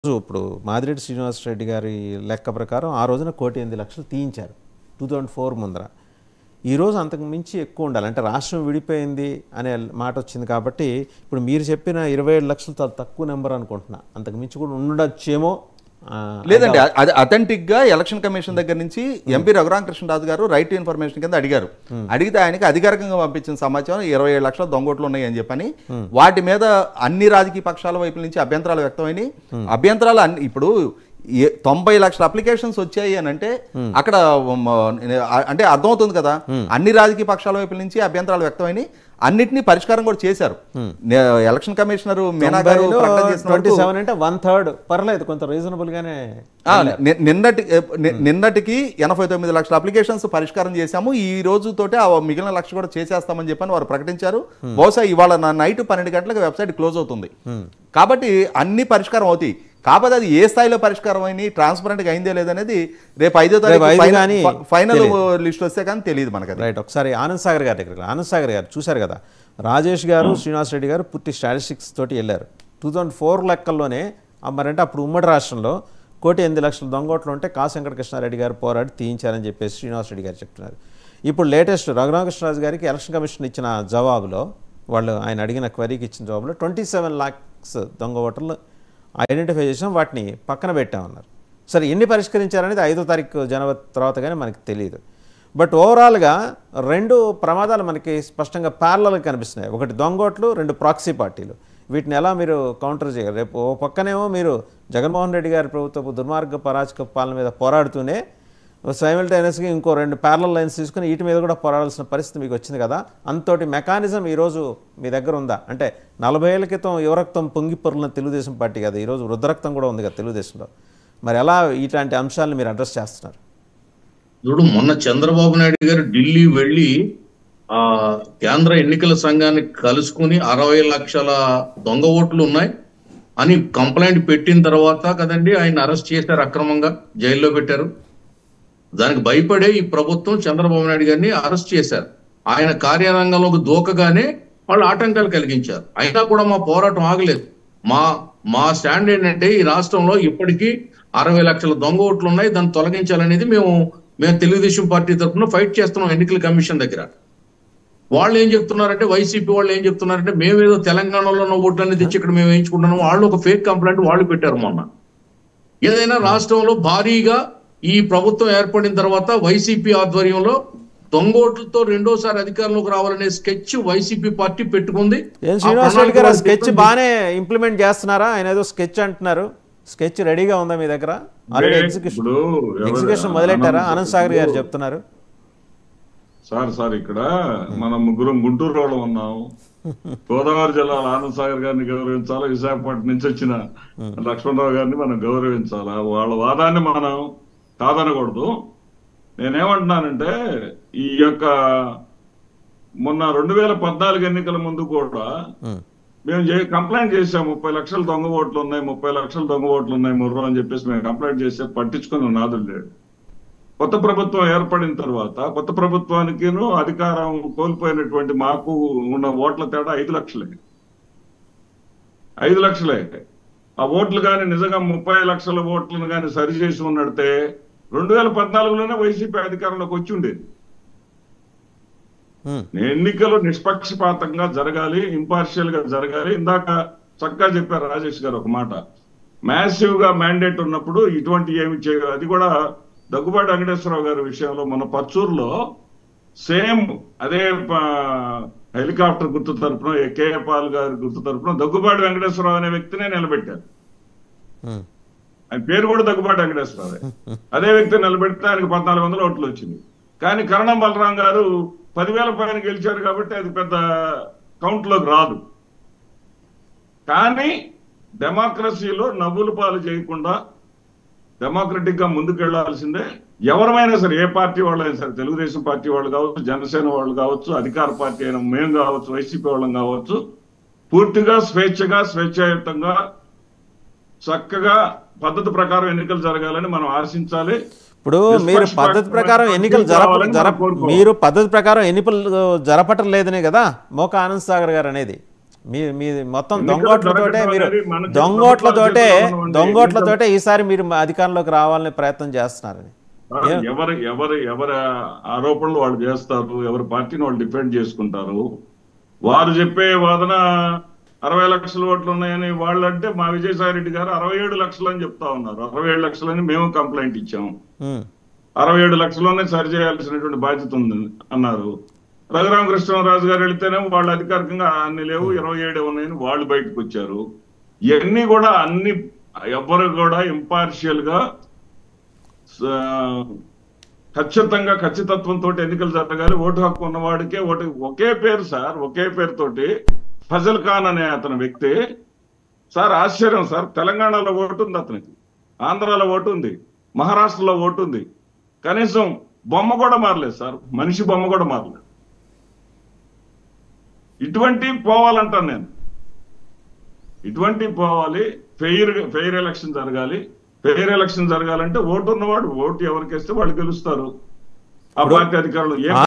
రోజు ఇప్పుడు మాదిరెడ్డి శ్రీనివాసరెడ్డి గారి లెక్క ప్రకారం ఆ రోజున కోటి ఎనిమిది లక్షలు తీయించారు టూ థౌజండ్ ఫోర్ ముందర ఈరోజు అంతకు మించి ఎక్కువ ఉండాలి అంటే రాష్ట్రం విడిపోయింది అనే మాట వచ్చింది కాబట్టి ఇప్పుడు మీరు చెప్పిన ఇరవై ఏడు లక్షలు చాలా తక్కువ నెంబర్ అనుకుంటున్నా అంతకు మించి కూడా ఉండొచ్చేమో ఆ, లేదండి అది అథెంటిక్ గా ఎలక్షన్ కమిషన్ దగ్గర నుంచి ఎంపీ రఘురామకృష్ణరాజు గారు రైట్ టు ఇన్ఫర్మేషన్ కింద అడిగారు అడిగితే ఆయనకి అధికారికంగా పంపించిన సమాచారం ఇరవై ఏడు లక్షల దొంగోట్లు ఉన్నాయి అని చెప్పని వాటి మీద అన్ని రాజకీయ పక్షాల వైపు నుంచి అభ్యంతరాలు వ్యక్తమైనవి అభ్యంతరాలు అన్ని ఇప్పుడు ఏ- తొంభై లక్షల అప్లికేషన్స్ వచ్చాయి అని అంటే అక్కడ మ, అంటే అర్థమవుతుంది కదా అన్ని రాజకీయ పక్షాల వైపు నుంచి అభ్యంతరాలు వ్యక్తమైనవి అన్నిటినీ పరిష్కారం కూడా చేశారు నే- ఎలక్షన్ కమిషనర్ మీనా గారు ప్రకటన చేసిన ట్వంటీ వరకు- సెవెన్ అంటే వన్ థర్డ్ పర్లేదు కొంత రీజనబుల్ గానే ఆ, ని- నిన్నటి ని- నిన్నటికి ఎనభై తొమ్మిది లక్షల అప్లికేషన్స్ పరిష్కారం చేశాము ఈ రోజుతోటే ఆ మిగిలిన లక్ష కూడా చేసేస్తామని చెప్పని వారు ప్రకటించారు బహుశా ఇవాళ నా నైట్ పన్నెండు గంటలకు వెబ్సైట్ క్లోజ్ అవుతుంది కాబట్టి అన్ని పరిష్కారం అవుతాయి కాకపోతే అది ఏ స్థాయిలో పరిష్కారం అయినాయి ట్రాన్స్పరెంట్ గా అయిందే లేదనేది రేపు ఐదో రేపు ఐదు తారీఖు కానీ ఫైనల్ లిస్ట్ వస్తే కానీ తెలియదు మనకి అది. రైట్ ఒకసారి ఆనంద్ సాగర్ గారి దగ్గరికి రా. ఆనంద్ సాగర్ గారు చూశారు కదా రాజేష్ గారు శ్రీనివాస్ రెడ్డి గారు పూర్తి స్టాటిస్టిక్స్ తోటి వెళ్ళారు టూ థౌజండ్ ఫోర్ లెక్కల్లోనే ఆ మరంటే అప్పుడు ఉమ్మడి రాష్ట్రంలో కోటి ఎనిమిది లక్షల దొంగోట్లు ఉంటే కా వెంకటకృష్ణారెడ్డి గారు పోరాడి తీయించారని చెప్పేసి శ్రీనివాస్ రెడ్డి గారు చెప్తున్నారు ఇప్పుడు లేటెస్ట్ రఘురామకృష్ణరాజు గారికి ఎలక్షన్ కమిషన్ ఇచ్చిన జవాబులో వాళ్ళు ఆయన అడిగిన క్వరీకి ఇచ్చిన జవాబులో ట్వంటీ సెవెన్ లాక్స్ దొంగ ఓటర్లు ఐడెంటిఫై చేసాం వాటిని పక్కన పెట్టామన్నారు సరే ఎన్ని పరిష్కరించారనేది ఐదో తారీఖు జనవరి తర్వాత కానీ మనకి తెలియదు బట్ ఓవరాల్గా రెండు ప్రమాదాలు మనకి స్పష్టంగా ప్యారలల్గా కనిపిస్తున్నాయి ఒకటి దొంగోట్లు రెండు ప్రాక్సీ పార్టీలు వీటిని ఎలా మీరు కౌంటర్ చేయగలరు రేపు ఓ పక్కనేమో మీరు జగన్మోహన్ రెడ్డి గారి ప్రభుత్వపు దుర్మార్గ పరాజక పాలన మీద పోరాడుతూనే సైమిల్టైనస్గా ఇంకో రెండు ప్యారలల్ లైన్స్ తీసుకుని వీటి మీద కూడా పోరాడాల్సిన పరిస్థితి మీకు వచ్చింది కదా అంతటి మెకానిజం ఈరోజు మీ దగ్గర ఉందా అంటే నలభై ఏళ్ళ క్రితం యువరక్తం పొంగి పొరులిన తెలుగుదేశం పార్టీ కదా ఈరోజు వృద్ధరక్తం కూడా ఉంది కదా తెలుగుదేశంలో మరి ఎలా ఇట్లాంటి అంశాలను మీరు అడ్రస్ చేస్తున్నారు చూడు మొన్న చంద్రబాబు నాయుడు గారు ఢిల్లీ వెళ్ళి ఆ కేంద్ర ఎన్నికల సంఘాన్ని కలుసుకుని అరవై లక్షల దొంగ ఓట్లు ఉన్నాయి అని కంప్లైంట్ పెట్టిన తర్వాత కదండి ఆయన అరెస్ట్ చేశారు అక్రమంగా జైల్లో పెట్టారు దానికి భయపడే ఈ ప్రభుత్వం చంద్రబాబు నాయుడు గారిని అరెస్ట్ చేశారు ఆయన కార్యారంగంలోకి దూకగానే వాళ్ళు ఆటంకాలు కలిగించారు అయినా కూడా మా పోరాటం ఆగలేదు మా మా స్టాండ్ ఏంటంటే ఈ రాష్ట్రంలో ఇప్పటికీ అరవై లక్షల దొంగ ఓట్లు ఉన్నాయి దాన్ని తొలగించాలనేది మేము మేము తెలుగుదేశం పార్టీ తరఫున ఫైట్ చేస్తున్నాం ఎన్నికల కమిషన్ దగ్గర వాళ్ళు ఏం చెప్తున్నారంటే వైసీపీ వాళ్ళు ఏం చెప్తున్నారంటే మేమేదో తెలంగాణలో ఉన్న ఓట్లన్నీ తెచ్చి ఇక్కడ మేము వేయించుకుంటున్నాం వాళ్ళు ఒక ఫేక్ కంప్లైంట్ వాళ్ళు పెట్టారు మొన్న ఏదైనా రాష్ట్రంలో భారీగా ఈ ప్రభుత్వం ఏర్పడిన తర్వాత వైసీపీ ఆధ్వర్యంలో దొంగోట్లతో రెండోసారి అధికారంలోకి రావాలనే స్కెచ్ వైసీపీ పార్టీ పెట్టుకుంది ఏం ఆ శ్రీనివాస్ రెడ్డి గారు ప్రణాళిక స్కెచ్ వాళ్ళు బాగానే ఇంప్లిమెంట్ చేస్తున్నారా ఆయన ఏదో స్కెచ్ అంటున్నారు స్కెచ్ రెడీగా ఉందా మీ దగ్గర ఆల్రెడీ లే, ఎగ్జిక్యూషన్ ఇప్పుడు ఎవరు- ఎగ్జిక్యూషన్ మొదలెట్టారా ఆనంద్ ఆనంద్ సాగర్ గారు ఇప్పుడు- చెప్తున్నారు సార్ సార్ ఇక్కడ మనం ముగ్గురం గుంటూరు వాళ్ళు ఉన్నాం గోదావరి జిల్లాలో ఆనంద్ సాగర్ గారిని గౌరవించాలా విశాఖపట్నం నుంచి వచ్చిన లక్ష్మణరావు గారిని మనం గౌరవించాలా వాళ్ళ వాదాన్ని మనం కాదనకూడదు నేనేమంటున్నానంటే ఈ యొక్క మొన్న రెండు వేల పద్నాలుగు ఎన్నికల ముందు కూడా మేము చే- కంప్లైంట్ చేసాం ముప్పై లక్షల దొంగ ఓట్లు ఉన్నాయి ముప్పై లక్షల దొంగ ఓట్లు ఉన్నాయి ముర్రో అని చెప్పేసి మేము కంప్లైంట్ చేస్తే పట్టించుకున్న నాదులు లేడు కొత్త ప్రభుత్వం ఏర్పడిన తర్వాత కొత్త ప్రభుత్వానికిను అధికారం కోల్పోయినటువంటి మాకు ఉన్న ఓట్ల తేడా ఐదు లక్షలే ఐదు లక్షలే ఆ ఓట్లు కానీ నిజంగా ముప్పై లక్షల ఓట్లను కానీ సరిచేసి ఉన్నడితే రెండు వేల పద్నాలుగులోనే వైసీపీ అధికారంలోకి వచ్చి ఉండేది హ్మ్. ఎన్నికలు నిష్పక్షపాతంగా జరగాలి ఇంపార్షియల్ గా జరగాలి ఇందాక చక్కగా చెప్పారు రాజేష్ గారు ఒక మాట మ్యాసివ్ గా మ్యాండేట్ ఉన్నప్పుడు ఇటువంటి ఏమి చేయ అది కూడా దగ్గుబాటి వెంకటేశ్వరరావు గారి విషయంలో మన పర్చూరులో సేమ్ అదే ప- హెలికాప్టర్ గుర్తు తరపున కేఏ పాల్ గారి గుర్తు తరపున దగ్గుబాటి వెంకటేశ్వరరావు అనే వ్యక్తినే నిలబెట్టారు హ్మ్. ఆయన పేరు కూడా దగ్గుబాటి వెంకటేశ్వరరావు అదే వ్యక్తి నిలబెడితే ఆయనకు పద్నాలుగు వందల ఓట్లు వచ్చింది కానీ కరణం బలరాం గారు పదివేల పైన గెలిచారు కాబట్టి అది పెద్ద కౌంట్ లోకి రాదు కానీ డెమోక్రసీలో నవ్వులు పాలు చేయకుండా డెమోక్రటిక్ గా ముందుకెళ్లాల్సిందే ఎవరమైనా సరే ఏ పార్టీ వాళ్ళైనా సరే తెలుగుదేశం పార్టీ వాళ్ళు కావచ్చు జనసేన వాళ్ళు కావచ్చు అధికార పార్టీ అయిన మేము కావచ్చు వైసీపీ వాళ్ళం కావచ్చు పూర్తిగా స్వేచ్ఛగా స్వేచ్ఛాయుతంగా చక్కగా పద్ధతి ప్రకారం ఎన్నికలు జరగాలని మనం ఆశించాలి ఇప్పుడు మీరు పద్ధతి ప్రకారం ఎన్నికలు జరప కావాలని జరప మనం కోరుకోవాలి. మీరు పద్ధతి ప్రకారం ఎన్నికలు జరపటం లేదనే కదా మోక ఆనంద్ సాగర్ గారు అనేది మీ మీ మొత్తం ఎన్నికలు దొంగోట్లతోటే జరగడం మీరు అనేది మన చేతుల్లో దొంగోట్లతోటే ప్రభుత్వాలు చేతుల్లో దొంగోట్లతోటే ఈసారి మీరు అధికారంలోకి రావాలని ప్రయత్నం చేస్తున్నారని ఏ- ఎవరు ఎవరు ఎవరి ఆరోపణలు వాళ్ళు చేస్తారు ఎవరి పార్టీని వాళ్ళు డిఫెండ్ చేసుకుంటారు వారు చెప్పే వాదన అరవై లక్షల ఓట్లు ఉన్నాయని వాళ్ళు అంటే మా విజయసాయి రెడ్డి గారు అరవై ఏడు లక్షలు అని చెప్తా ఉన్నారు అరవై ఏడు లక్షలని మేము కంప్లైంట్ ఇచ్చాం ఉమ్, అరవై ఏడు లక్షల్లోనే సరి చేయాల్సినటువంటి బాధ్యత ఉంది అన్నారు రఘురామకృష్ణరాజు గారు వెళితేనే వాళ్ళు అధికారికంగా అన్ని లేవు ఇరవై ఏడే ఉన్నాయని వాళ్ళు బయటకు వచ్చారు ఇవన్నీ కూడా అన్ని ఎవరు కూడా ఇంపార్షియల్ గా స- ఖచ్చితంగా ఖచ్చితత్వంతో ఎన్నికలు జరగాలి ఓటు హక్కు ఉన్నవాడికే ఓటు ఒకే పేరు సార్ ఒకే పేరుతోటి ఫజల్ ఖాన్ అనే అతని వ్యక్తి సార్ ఆశ్చర్యం సార్ తెలంగాణలో ఓటు ఉంది అతనికి ఆంధ్రాలో ఓటు ఉంది మహారాష్ట్రలో ఓటు ఉంది కనీసం బొమ్మ కూడా మారలేదు సార్ మనిషి బొమ్మ కూడా మారలేదు ఇటువంటి పోవాలంటాను నేను ఇటువంటి పోవాలి ఫెయిర్ ఫెయిర్ ఎలక్షన్ జరగాలి ఫెయిర్ ఎలక్షన్ జరగాలంటే ఓటు ఉన్నవాడు ఓటు ఎవరికేస్తే వాళ్ళు గెలుస్తారు ఆ పార్టీ అధికారులు ఏ